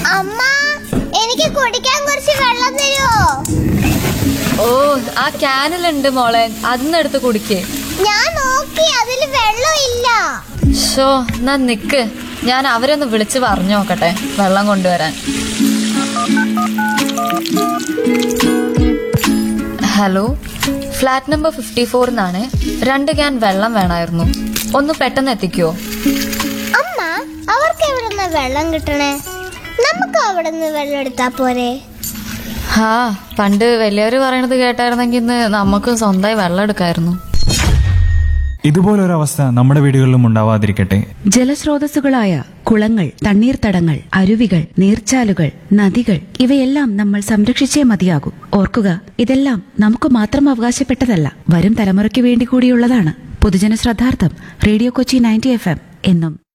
അമ്മ എനിക്ക് കുടിക്കാൻ കുറച്ച് വെള്ളം തരുമോ ഓ ആ ക്യാനിലുണ്ട് മോളെ അതിന്ന് എടുത്ത് കുടിക്കേ ഞാൻ നോക്കി അതിൽ വെള്ളം ഇല്ല ഷോ എന്നാ നിക്ക് ഞാൻ അവരൊന്ന് വിളിച്ച് പറഞ്ഞു നോക്കട്ടെ വെള്ളം കൊണ്ടുവരാൻ ഹലോ ഫ്ലാറ്റ് നമ്പർ ഫിഫ്റ്റി ഫോറിന്നാണ് രണ്ട് ക്യാൻ വെള്ളം വേണമായിരുന്നു ഒന്ന് പെട്ടെന്ന് എത്തിക്കുവോ അമ്മ അവർക്ക് എവിടുന്ന വെള്ളം കിട്ടണേ നമുക്ക് അവിടുന്ന് വെള്ളം എടുത്താ പോരെ ഹാ പണ്ട് വലിയവര് പറയണത് കേട്ടായിരുന്നെങ്കിൽ ഇന്ന് നമുക്കും സ്വന്തമായി വെള്ളം എടുക്കായിരുന്നു ഇതുപോലൊരവസ്ഥ നമ്മുടെ വീടുകളിലും ഉണ്ടാവാതിരിക്കട്ടെ ജലസ്രോതസ്സുകളായ കുളങ്ങൾ തണ്ണീർത്തടങ്ങൾ അരുവികൾ നീർച്ചാലുകൾ നദികൾ ഇവയെല്ലാം നമ്മൾ സംരക്ഷിച്ചേ മതിയാകൂ ഓർക്കുക ഇതെല്ലാം നമുക്ക് മാത്രം അവകാശപ്പെട്ടതല്ല വരും തലമുറയ്ക്ക് വേണ്ടി കൂടിയുള്ളതാണ് പൊതുജന ശ്രദ്ധാർത്ഥം radio Kochi ninety F M എന്നും